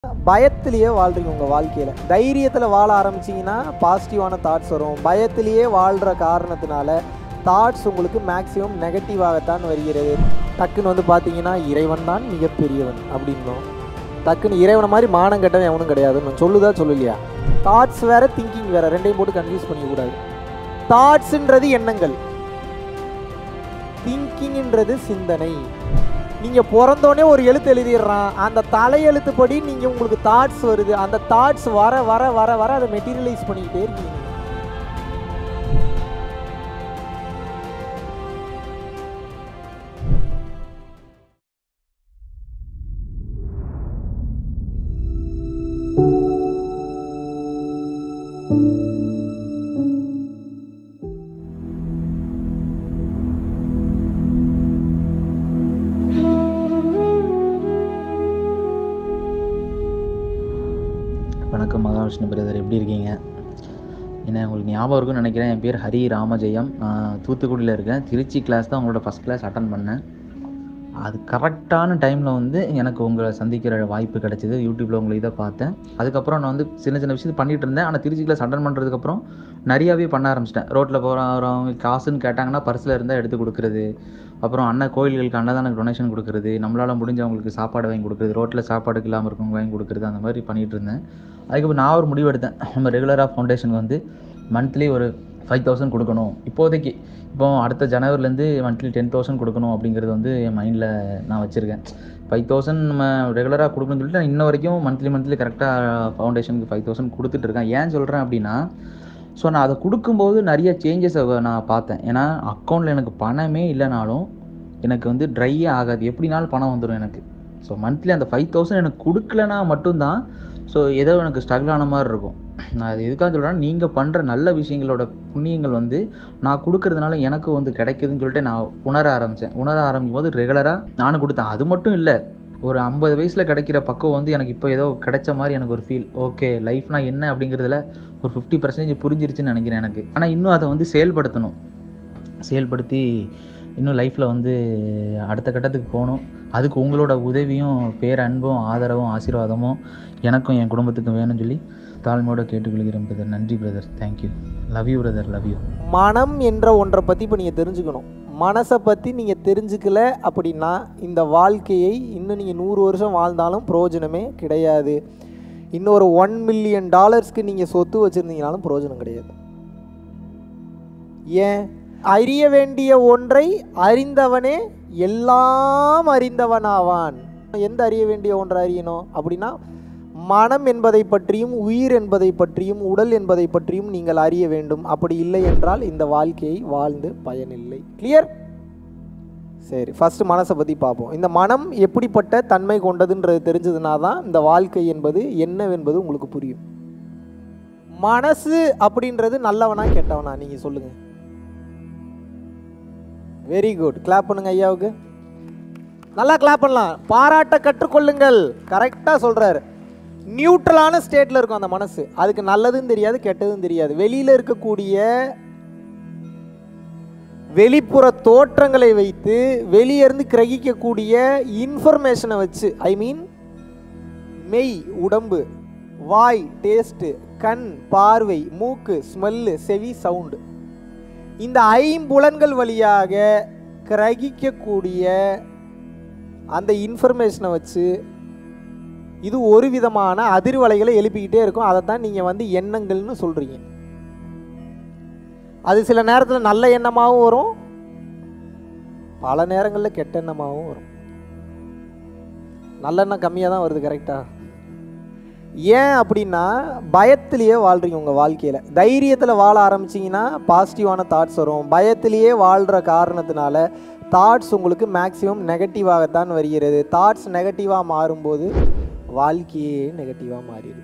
பயத்திலேயே வாழ்றீங்க உங்கள் வாழ்க்கையில் தைரியத்தில் வாழ ஆரம்பிச்சிங்கன்னா பாசிட்டிவான தாட்ஸ் வரும் பயத்திலேயே வாழ்கிற காரணத்தினால தாட்ஸ் உங்களுக்கு மேக்ஸிமம் நெகட்டிவாகத்தான் வருகிறது டக்குன்னு வந்து பார்த்தீங்கன்னா இறைவன் தான் மிகப்பெரியவன் அப்படின்னோம் டக்குன்னு இறைவனை மாதிரி மானம் கெட்டவன் எவனும் கிடையாதுன்னு சொல்லுதா சொல்லலையா தாட்ஸ் வேற திங்கிங் வேற ரெண்டையும் போட்டு கன்ஃபியூஸ் பண்ணிக்கக்கூடாது தாட்ஸுன்றது எண்ணங்கள் திங்கிங்ன்றது சிந்தனை நீங்கள் பிறந்தோடனே ஒரு எழுத்து எழுதிடுறான் அந்த தலையெழுத்துப்படி நீங்கள் உங்களுக்கு தாட்ஸ் வருது அந்த தாட்ஸ் வர வர வர வர அதை மெட்டீரியலைஸ் பண்ணிக்கிட்டே இருக்கீங்க வணக்கம் மகாவிஷ்ணு பிரதர் எப்படி இருக்கீங்க என்ன உங்களுக்கு ஞாபகம் இருக்குன்னு நினைக்கிறேன் என் பேர் ஹரி ராமஜெயம் நான் தூத்துக்குடியில் இருக்கேன் திருச்சி கிளாஸ் தான் உங்களோட ஃபஸ்ட் கிளாஸ் அட்டன் பண்ணேன் அது கரெக்டான டைமில் வந்து எனக்கு உங்களை சந்திக்கிற வாய்ப்பு கிடைச்சிது யூடியூப்பில் உங்களை இதை பார்த்தேன் அதுக்கப்புறம் நான் வந்து சின்ன சின்ன விஷயத்தை பண்ணிட்டு இருந்தேன் ஆனால் திருச்சி கிளாஸ் அட்டன் பண்ணுறதுக்கப்புறம் நிறையாவே பண்ண ஆரம்பிச்சிட்டேன் ரோட்டில் போகிறவங்க காசுன்னு கேட்டாங்கன்னா பர்ஸில் இருந்தால் எடுத்து கொடுக்குறது அப்புறம் அண்ணன் கோயில்களுக்கு அன்னதான டொனேஷன் கொடுக்குறது நம்மளால் முடிஞ்சவங்களுக்கு சாப்பாடு வாங்கி கொடுக்குறது ரோட்டில் சாப்பாடுக்கு இல்லாமல் இருக்கவங்க வாங்கி கொடுக்குறது அந்த மாதிரி பண்ணிகிட்டு இருந்தேன் அதுக்கப்புறம் நான் ஒரு முடிவு எடுத்தேன் நம்ம ரெகுலராக ஃபவுண்டேஷனுக்கு வந்து மந்த்லி ஒரு ஃபைவ் தௌசண்ட் கொடுக்கணும் இப்போதைக்கு இப்போ அடுத்த ஜனவரிலேருந்து மந்த்லி டென் தௌசண்ட் கொடுக்கணும் அப்படிங்கிறது வந்து என் மைண்டில் நான் வச்சுருக்கேன் ஃபைவ் தௌசண்ட் நம்ம ரெகுலராக கொடுக்கணும்னு சொல்லிட்டு நான் இன்ன வரைக்கும் மந்த்லி மந்த்லி கரெக்டாக ஃபவுண்டேஷனுக்கு ஃபைவ் தௌசண்ட் கொடுத்துட்ருக்கேன் ஏன் சொல்கிறேன் அப்படின்னா ஸோ நான் அதை கொடுக்கும்போது நிறைய சேஞ்சஸை நான் பார்த்தேன் ஏன்னா அக்கௌண்ட்டில் எனக்கு பணமே இல்லைனாலும் எனக்கு வந்து ட்ரையே ஆகாது எப்படினாலும் பணம் வந்துடும் எனக்கு ஸோ மந்த்லி அந்த ஃபைவ் தௌசண்ட் எனக்கு கொடுக்கலனா மட்டும்தான் ஸோ ஏதோ எனக்கு ஸ்ட்ரகிள் ஆன மாதிரி இருக்கும் நான் அது எதுக்காக சொல்கிறேன்னா நீங்கள் பண்ணுற நல்ல விஷயங்களோட புண்ணியங்கள் வந்து நான் கொடுக்கறதுனால எனக்கு வந்து கிடைக்குதுன்னு சொல்லிட்டு நான் உணர ஆரம்பித்தேன் உணர ஆரம்பிக்கும் போது ரெகுலராக நானும் கொடுத்தேன் அது மட்டும் இல்லை ஒரு ஐம்பது வயசில் கிடைக்கிற பக்குவம் வந்து எனக்கு இப்போ ஏதோ கிடைச்ச மாதிரி எனக்கு ஒரு ஃபீல் ஓகே லைஃப்னா என்ன அப்படிங்கிறதுல ஒரு ஃபிஃப்டி பர்சன்டேஜ் புரிஞ்சிருச்சுன்னு நினைக்கிறேன் எனக்கு ஆனால் இன்னும் அதை வந்து செயல்படுத்தணும் செயல்படுத்தி இன்னும் லைஃப்பில் வந்து அடுத்த கட்டத்துக்கு போகணும் அதுக்கு உங்களோட உதவியும் பேரன்பும் ஆதரவும் ஆசீர்வாதமும் எனக்கும் என் குடும்பத்துக்கும் வேணும்னு சொல்லி தாழ்மையோட கேட்டுக்கொள்கிறேன் பிரதர் நன்றி brother thank you love you brother love you மனம் என்ற ஒன்றை பற்றி இப்போ நீங்கள் தெரிஞ்சுக்கணும் மனசை பற்றி நீங்கள் தெரிஞ்சுக்கல அப்படின்னா இந்த வாழ்க்கையை இன்னும் நீங்கள் நூறு வருஷம் வாழ்ந்தாலும் பிரயோஜனமே கிடையாது இன்னொரு ஒன் மில்லியன் டாலர்ஸ்க்கு நீங்கள் சொத்து வச்சுருந்தீங்கனாலும் பிரயோஜனம் கிடையாது ஏன் அறிய வேண்டிய ஒன்றை அறிந்தவனே எல்லாம் அறிந்தவனாவான் எந்த அறிய வேண்டிய ஒன்றை அறியணும் அப்படின்னா மனம் என்பதை பற்றியும் உயிர் என்பதை பற்றியும் உடல் என்பதை பற்றியும் நீங்கள் அறிய வேண்டும் அப்படி இல்லை என்றால் இந்த வாழ்க்கையை வாழ்ந்து பயனில்லை கிளியர் சரி ஃபஸ்ட்டு மனசை பற்றி பார்ப்போம் இந்த மனம் எப்படிப்பட்ட தன்மை கொண்டதுன்றது தெரிஞ்சதுனா தான் இந்த வாழ்க்கை என்பது என்னவென்பது உங்களுக்கு புரியும் மனசு அப்படின்றது நல்லவனா கெட்டவனா நீங்கள் சொல்லுங்கள் வெரி குட் கிளாப் பண்ணுங்க ஐயாவுக்கு நல்லா கிளாப் பண்ணலாம் பாராட்ட கற்றுக்கொள்ளுங்கள் கரெக்டாக சொல்கிறாரு நியூட்ரலான ஸ்டேட்டில் இருக்கும் அந்த மனசு அதுக்கு நல்லதும் தெரியாது கெட்டதும் தெரியாது வெளியில் இருக்கக்கூடிய வெளிப்புற தோற்றங்களை வைத்து வெளியிருந்து கிரகிக்கக்கூடிய இன்ஃபர்மேஷனை வச்சு ஐ மீன் மெய் உடம்பு வாய் டேஸ்ட்டு கண் பார்வை மூக்கு ஸ்மெல்லு செவி சவுண்டு இந்த ஐம்புலன்கள் வழியாக கிரகிக்கக்கூடிய அந்த இன்ஃபர்மேஷனை வச்சு இது ஒரு விதமான அதிர்வலைகளை எழுப்பிக்கிட்டே இருக்கும் அதை தான் நீங்கள் வந்து எண்ணங்கள்னு சொல்கிறீங்க அது சில நேரத்தில் நல்ல எண்ணமாகவும் வரும் பல நேரங்களில் கெட்ட எண்ணமாகவும் வரும் நல்லெண்ணம் கம்மியாக தான் வருது கரெக்டாக ஏன் அப்படின்னா பயத்திலேயே வாழ்றீங்க உங்கள் வாழ்க்கையில் தைரியத்தில் வாழ ஆரம்பிச்சிங்கன்னா பாசிட்டிவான தாட்ஸ் வரும் பயத்திலேயே வாழ்கிற காரணத்தினால தாட்ஸ் உங்களுக்கு மேக்ஸிமம் நெகட்டிவாகத்தான் வருகிறது தாட்ஸ் நெகட்டிவாக மாறும்போது வாழ்க்கையே நெகட்டிவாக மாறிடுது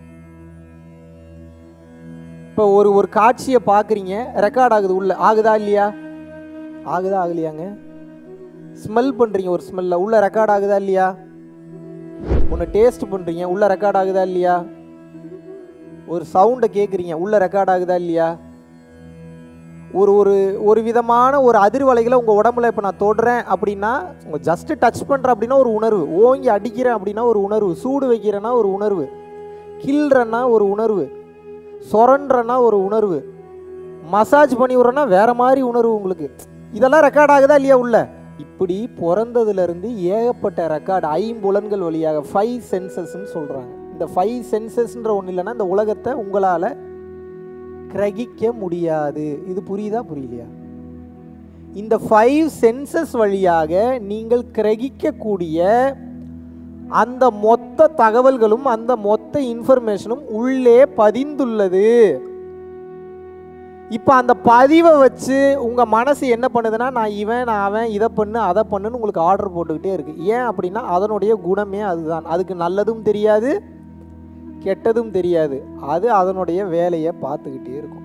இப்போ ஒரு ஒரு காட்சியை பார்க்குறீங்க ரெக்கார்ட் ஆகுது உள்ள ஆகுதா இல்லையா ஆகுதா ஆகலையாங்க ஸ்மெல் பண்ணுறீங்க ஒரு ஸ்மெல்ல உள்ள ரெக்கார்ட் ஆகுதா இல்லையா ஒன்று டேஸ்ட் பண்ணுறீங்க உள்ள ரெக்கார்ட் ஆகுதா இல்லையா ஒரு சவுண்டை கேட்குறீங்க உள்ள ரெக்கார்ட் ஆகுதா இல்லையா ஒரு ஒரு ஒரு விதமான ஒரு அதிர்வலைகளை உங்கள் உடம்புல இப்போ நான் தொடுறேன் அப்படின்னா உங்கள் ஜஸ்ட்டு டச் பண்ணுறேன் அப்படின்னா ஒரு உணர்வு ஓங்கி அடிக்கிறேன் அப்படின்னா ஒரு உணர்வு சூடு வைக்கிறேன்னா ஒரு உணர்வு கில்றேன்னா ஒரு உணர்வு சொரன்றனா ஒரு உணர்வு மசாஜ் பண்ணி விட்றேன்னா வேற மாதிரி உணர்வு உங்களுக்கு இதெல்லாம் ரெக்கார்ட் ஆகுதா இல்லையா உள்ள இப்படி பிறந்ததுலேருந்து ஏகப்பட்ட ரெக்கார்டு ஐம்புலன்கள் வழியாக ஃபைவ் சென்சஸ்ன்னு சொல்கிறாங்க இந்த ஃபைவ் சென்சஸ்ன்ற ஒன்று இல்லைன்னா இந்த உலகத்தை உங்களால் கிரகிக்க முடியாது இது புரியுதா புரியலையா இந்த ஃபைவ் சென்சஸ் வழியாக நீங்கள் கிரகிக்கக்கூடிய அந்த மொத்த தகவல்களும் அந்த மொத்த இன்ஃபர்மேஷனும் உள்ளே பதிந்துள்ளது இப்போ அந்த பதிவை வச்சு உங்கள் மனசு என்ன பண்ணுதுன்னா நான் இவன் நான் அவன் இதை பண்ணு அதை பண்ணுன்னு உங்களுக்கு ஆர்டர் போட்டுக்கிட்டே இருக்கு ஏன் அப்படின்னா அதனுடைய குணமே அதுதான் அதுக்கு நல்லதும் தெரியாது கெட்டதும் தெரியாது அது அதனுடைய வேலையை பார்த்துக்கிட்டே இருக்கும்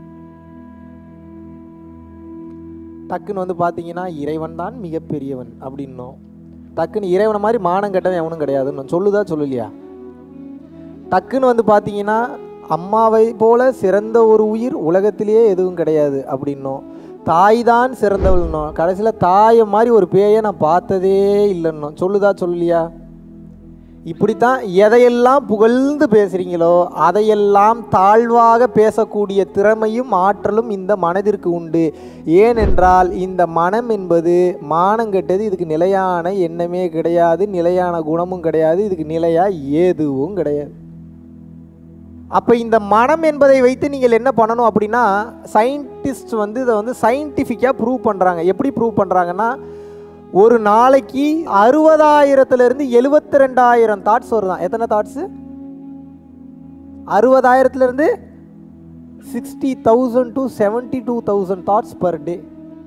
டக்குன்னு வந்து பார்த்தீங்கன்னா இறைவன் தான் மிகப்பெரியவன் அப்படின்னோம் டக்குன்னு இறைவனை மாதிரி மானம் கெட்டவன் எவனும் கிடையாதுன்னு சொல்லுதா சொல்லலையா டக்குன்னு வந்து பார்த்தீங்கன்னா அம்மாவை போல சிறந்த ஒரு உயிர் உலகத்திலேயே எதுவும் கிடையாது அப்படின்னோம் தாய் தான் சிறந்தவள்னோம் கடைசியில் தாயை மாதிரி ஒரு பேயை நான் பார்த்ததே இல்லைன்னோம் சொல்லுதா சொல்லலையா இப்படித்தான் எதையெல்லாம் புகழ்ந்து பேசுகிறீங்களோ அதையெல்லாம் தாழ்வாக பேசக்கூடிய திறமையும் ஆற்றலும் இந்த மனதிற்கு உண்டு ஏனென்றால் இந்த மனம் என்பது மானங்கெட்டது இதுக்கு நிலையான எண்ணமே கிடையாது நிலையான குணமும் கிடையாது இதுக்கு நிலையா ஏதுவும் கிடையாது அப்போ இந்த மனம் என்பதை வைத்து நீங்கள் என்ன பண்ணணும் அப்படின்னா சயின்டிஸ்ட் வந்து இதை வந்து சயின்டிஃபிக்காக ப்ரூவ் பண்ணுறாங்க எப்படி ப்ரூவ் பண்ணுறாங்கன்னா ஒரு நாளைக்கு அறுபதாயிரத்துலேருந்து எழுபத்தி ரெண்டாயிரம் தாட்ஸ் வருதான் எத்தனை தாட்ஸு அறுபதாயிரத்துலேருந்து sixty thousand to seventy two thousand thoughts per day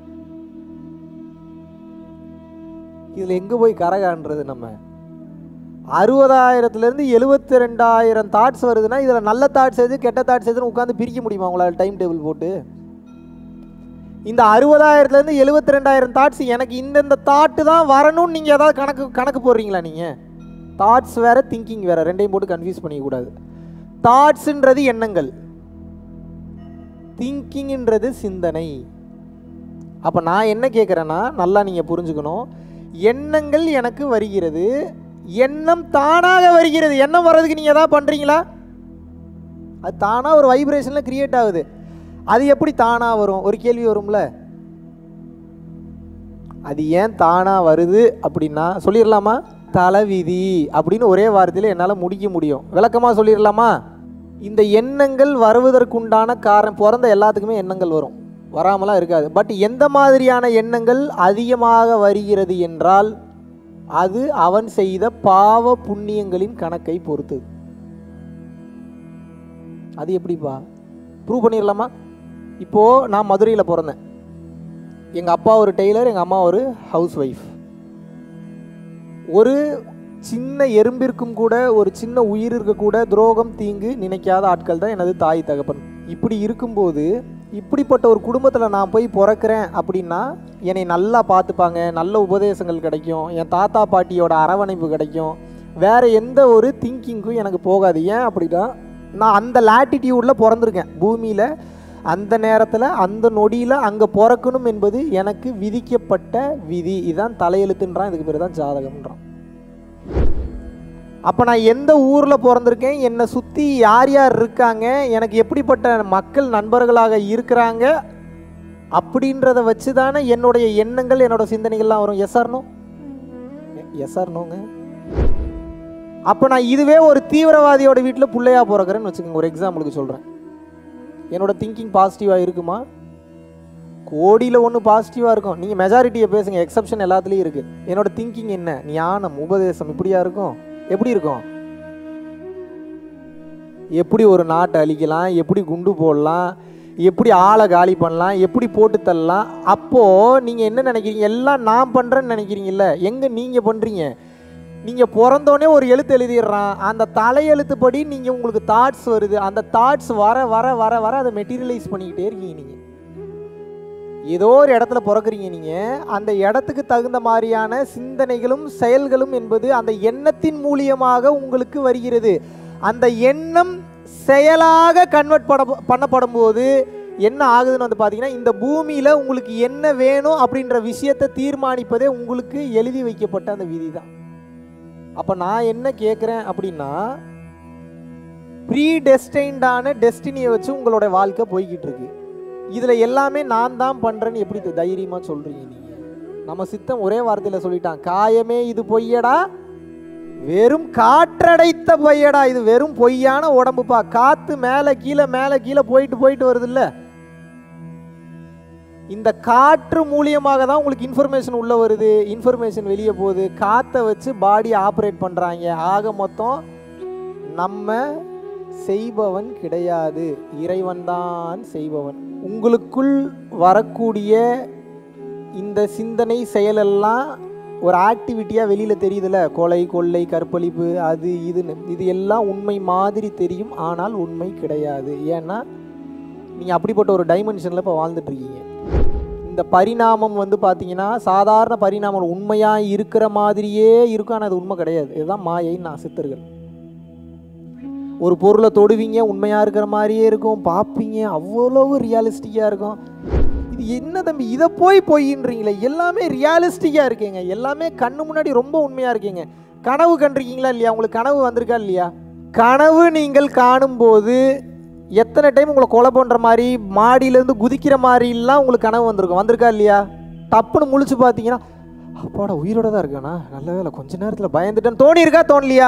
இதில் எங்கே போய் கரகான்றது நம்ம அறுபதாயிரத்துலேருந்து எழுபத்தி ரெண்டாயிரம் தாட்ஸ் வருதுன்னா இதில் நல்ல தாட்ஸ் எது கெட்ட தாட்ஸ் எதுன்னு உட்காந்து பிரிக்க முடியுமா உங்களால் டைம் டேபிள் போட்டு இந்த அறுபதாயிரத்துலேருந்து எழுபத்தி ரெண்டாயிரம் தாட்ஸ் எனக்கு இந்தந்த தாட்டு தான் வரணும்னு நீங்கள் ஏதாவது கணக்கு கணக்கு போடுறீங்களா நீங்கள் தாட்ஸ் வேறு திங்கிங் வேறு ரெண்டையும் போட்டு கன்ஃபியூஸ் பண்ணிக்கக்கூடாது தாட்ஸுன்றது எண்ணங்கள் திங்கிங்ன்றது சிந்தனை அப்போ நான் என்ன கேட்குறேன்னா நல்லா நீங்கள் புரிஞ்சுக்கணும் எண்ணங்கள் எனக்கு வருகிறது எண்ணம் தானாக வருகிறது எண்ணம் வர்றதுக்கு நீங்கள் எதாவது பண்ணுறீங்களா அது தானாக ஒரு வைப்ரேஷனில் கிரியேட் ஆகுது அது எப்படி தானாக வரும் ஒரு கேள்வி வரும்ல அது ஏன் தானாக வருது அப்படின்னா சொல்லிடலாமா தலைவிதி அப்படின்னு ஒரே வார்த்தையில் என்னால் முடிக்க முடியும் விளக்கமாக சொல்லிடலாமா இந்த எண்ணங்கள் வருவதற்குண்டான காரணம் பிறந்த எல்லாத்துக்குமே எண்ணங்கள் வரும் வராமலாம் இருக்காது பட் எந்த மாதிரியான எண்ணங்கள் அதிகமாக வருகிறது என்றால் அது அவன் செய்த பாவ புண்ணியங்களின் கணக்கை பொறுத்தது அது எப்படிப்பா ப்ரூவ் பண்ணிடலாமா இப்போது நான் மதுரையில் பிறந்தேன் எங்கள் அப்பா ஒரு டெய்லர் எங்கள் அம்மா ஒரு ஹவுஸ் ஒய்ஃப் ஒரு சின்ன எறும்பிற்கும் கூட ஒரு சின்ன உயிருக்கு கூட துரோகம் தீங்கு நினைக்காத ஆட்கள் தான் எனது தாய் தகப்பன் இப்படி இருக்கும்போது இப்படிப்பட்ட ஒரு குடும்பத்தில் நான் போய் பிறக்கிறேன் அப்படின்னா என்னை நல்லா பார்த்துப்பாங்க நல்ல உபதேசங்கள் கிடைக்கும் என் தாத்தா பாட்டியோட அரவணைப்பு கிடைக்கும் வேறு எந்த ஒரு திங்கிங்கும் எனக்கு போகாது ஏன் அப்படின்னா நான் அந்த லாட்டிடியூடில் பிறந்திருக்கேன் பூமியில் அந்த நேரத்தில் அந்த நொடியில் அங்கே பிறக்கணும் என்பது எனக்கு விதிக்கப்பட்ட விதி இதுதான் தலையெழுத்துன்றான் இதுக்கு பேர் தான் ஜாதகம்ன்றான் அப்போ நான் எந்த ஊரில் பிறந்திருக்கேன் என்னை சுற்றி யார் யார் இருக்காங்க எனக்கு எப்படிப்பட்ட மக்கள் நண்பர்களாக இருக்கிறாங்க அப்படின்றத வச்சு தானே என்னுடைய எண்ணங்கள் என்னோட சிந்தனைகள்லாம் வரும் எஸ் ஆர்னோ எஸ் ஆர்னோங்க அப்போ நான் இதுவே ஒரு தீவிரவாதியோட வீட்டில் பிள்ளையா பிறக்கிறேன்னு வச்சுக்கோங்க ஒரு எக்ஸாம்பிளுக்கு சொல்கிறேன் என்னோட திங்கிங் பாசிட்டிவாக இருக்குமா கோடியில் ஒன்று பாசிட்டிவாக இருக்கும் நீங்கள் மெஜாரிட்டியை பேசுங்க எக்ஸப்ஷன் எல்லாத்துலேயும் இருக்குது என்னோட திங்கிங் என்ன ஞானம் உபதேசம் இப்படியா இருக்கும் எப்படி இருக்கும் எப்படி ஒரு நாட்டை அழிக்கலாம் எப்படி குண்டு போடலாம் எப்படி ஆளை காலி பண்ணலாம் எப்படி போட்டு தள்ளலாம் அப்போது நீங்கள் என்ன நினைக்கிறீங்க எல்லாம் நான் பண்ணுறேன்னு நினைக்கிறீங்கல்ல எங்கே நீங்கள் பண்ணுறீங்க நீங்கள் பிறந்தோடனே ஒரு எழுத்து எழுதிடுறான் அந்த தலையெழுத்துப்படி நீங்கள் உங்களுக்கு தாட்ஸ் வருது அந்த தாட்ஸ் வர வர வர வர அதை மெட்டீரியலைஸ் பண்ணிக்கிட்டே இருக்கீங்க நீங்கள் ஏதோ ஒரு இடத்துல பிறக்குறீங்க நீங்கள் அந்த இடத்துக்கு தகுந்த மாதிரியான சிந்தனைகளும் செயல்களும் என்பது அந்த எண்ணத்தின் மூலியமாக உங்களுக்கு வருகிறது அந்த எண்ணம் செயலாக கன்வெர்ட் பட பண்ணப்படும் போது என்ன ஆகுதுன்னு வந்து பார்த்தீங்கன்னா இந்த பூமியில் உங்களுக்கு என்ன வேணும் அப்படின்ற விஷயத்தை தீர்மானிப்பதே உங்களுக்கு எழுதி வைக்கப்பட்ட அந்த விதி தான் அப்போ நான் என்ன கேட்குறேன் அப்படின்னா ப்ரீ டெஸ்டைன்டான டெஸ்டினியை வச்சு உங்களோட வாழ்க்கை போய்கிட்டு இருக்கு இதில் எல்லாமே நான் தான் பண்ணுறேன்னு எப்படி தைரியமாக சொல்கிறீங்க நீங்கள் நம்ம சித்தம் ஒரே வார்த்தையில் சொல்லிட்டான் காயமே இது பொய்யடா வெறும் காற்றடைத்த பொய்யடா இது வெறும் பொய்யான உடம்புப்பா காத்து மேலே கீழே மேலே கீழே போயிட்டு போயிட்டு வருது இல்ல இந்த காற்று மூலியமாக தான் உங்களுக்கு இன்ஃபர்மேஷன் உள்ள வருது இன்ஃபர்மேஷன் வெளியே போகுது காற்றை வச்சு பாடி ஆப்ரேட் பண்ணுறாங்க ஆக மொத்தம் நம்ம செய்பவன் கிடையாது இறைவன் தான் செய்பவன் உங்களுக்குள் வரக்கூடிய இந்த சிந்தனை செயலெல்லாம் ஒரு ஆக்டிவிட்டியாக வெளியில் தெரியுதுல்ல கொலை கொள்ளை கற்பழிப்பு அது இதுன்னு இது எல்லாம் உண்மை மாதிரி தெரியும் ஆனால் உண்மை கிடையாது ஏன்னா நீங்கள் அப்படிப்பட்ட ஒரு டைமென்ஷனில் இப்போ வாழ்ந்துட்டுருக்கீங்க இந்த பரிணாமம் வந்து பார்த்தீங்கன்னா சாதாரண பரிணாமம் உண்மையாக இருக்கிற மாதிரியே இருக்கும் ஆனால் அது உண்மை கிடையாது இதுதான் மாயைன்னு நான் சித்தர்கள் ஒரு பொருளை தொடுவீங்க உண்மையாக இருக்கிற மாதிரியே இருக்கும் பார்ப்பீங்க அவ்வளவு ரியாலிஸ்டிக்காக இருக்கும் இது என்ன தம்பி இதை போய் பொய்ன்றீங்களே எல்லாமே ரியாலிஸ்டிக்காக இருக்கீங்க எல்லாமே கண்ணு முன்னாடி ரொம்ப உண்மையாக இருக்கீங்க கனவு கண்டிருக்கீங்களா இல்லையா உங்களுக்கு கனவு வந்திருக்கா இல்லையா கனவு நீங்கள் காணும்போது எத்தனை டைம் உங்களை கொலை பண்ணுற மாதிரி மாடியிலேருந்து குதிக்கிற மாதிரிலாம் உங்களுக்கு கனவு வந்திருக்கும் வந்திருக்கா இல்லையா டப்புன்னு முழிச்சு பார்த்தீங்கன்னா அப்பாடா உயிரோட தான் இருக்கானா நல்ல வேலை கொஞ்ச நேரத்தில் பயந்துட்டேன்னு தோணி இருக்கா தோணலையா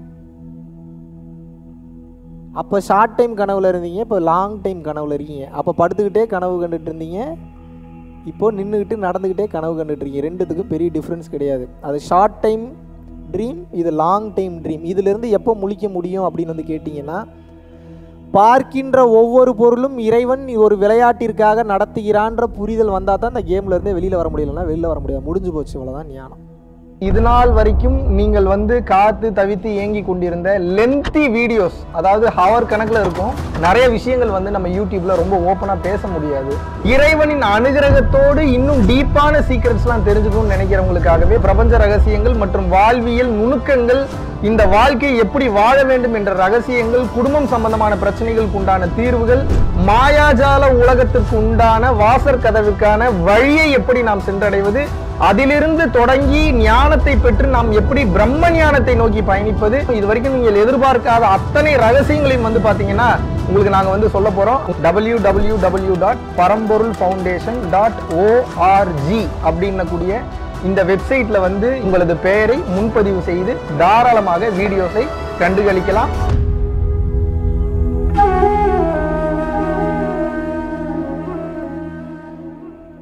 அப்போ ஷார்ட் டைம் கனவுல இருந்தீங்க இப்போ லாங் டைம் கனவுல இருக்கீங்க அப்போ படுத்துக்கிட்டே கனவு கண்டுட்டு இருந்தீங்க இப்போ நின்றுக்கிட்டு நடந்துக்கிட்டே கனவு கண்டுட்டு இருக்கீங்க ரெண்டுத்துக்கும் பெரிய டிஃப்ரென்ஸ் கிடையாது அது ஷார்ட் டைம் ட்ரீம் இது லாங் டைம் ட்ரீம் இதிலிருந்து எப்போ முழிக்க முடியும் அப்படின்னு வந்து கேட்டிங்கன்னா பார்க்கின்ற ஒவ்வொரு பொருளும் இறைவன் ஒரு விளையாட்டிற்காக நடத்துகிறான்ற புரிதல் வந்தால் தான் இந்த கேம்ல இருந்தே வெளியில் வர முடியலன்னா வெளியில் வர முடியாது முடிஞ்சு போச்சு இவ்வளோதான் ஞானம் இது நாள் வரைக்கும் நீங்கள் வந்து காத்து தவித்து ஏங்கி கொண்டிருந்த லென்த்தி வீடியோஸ் அதாவது ஹவர் கணக்கில் இருக்கும் நிறைய விஷயங்கள் வந்து நம்ம யூடியூப்ல ரொம்ப ஓப்பனாக பேச முடியாது இறைவனின் அனுகிரகத்தோடு இன்னும் டீப்பான சீக்ரெட்ஸ்லாம் தெரிஞ்சுக்கணும்னு நினைக்கிறவங்களுக்காகவே பிரபஞ்ச ரகசியங்கள் மற்றும் வாழ்வியல் நுணுக்கங்கள் இந்த வாழ்க்கையை எப்படி வாழ வேண்டும் என்ற ரகசியங்கள் குடும்பம் சம்பந்தமான பிரச்சனைகளுக்கு உண்டான தீர்வுகள் மாயாஜால உலகத்திற்கு உண்டான வாசற் கதவுக்கான வழியை எப்படி நாம் சென்றடைவது அதிலிருந்து தொடங்கி ஞானத்தை பெற்று நாம் எப்படி பிரம்ம ஞானத்தை நோக்கி பயணிப்பது இது வரைக்கும் நீங்கள் எதிர்பார்க்காத அத்தனை ரகசியங்களையும் வந்து பாத்தீங்கன்னா உங்களுக்கு நாங்க வந்து சொல்ல போறோம் W W W dot Paramporul foundation dot ORG அப்படின்னக்கூடிய இந்த வெப்சைட்ல வந்து உங்களது பெயரை முன்பதிவு செய்து தாராளமாக வீடியோஸை கண்டுகளிக்கலாம்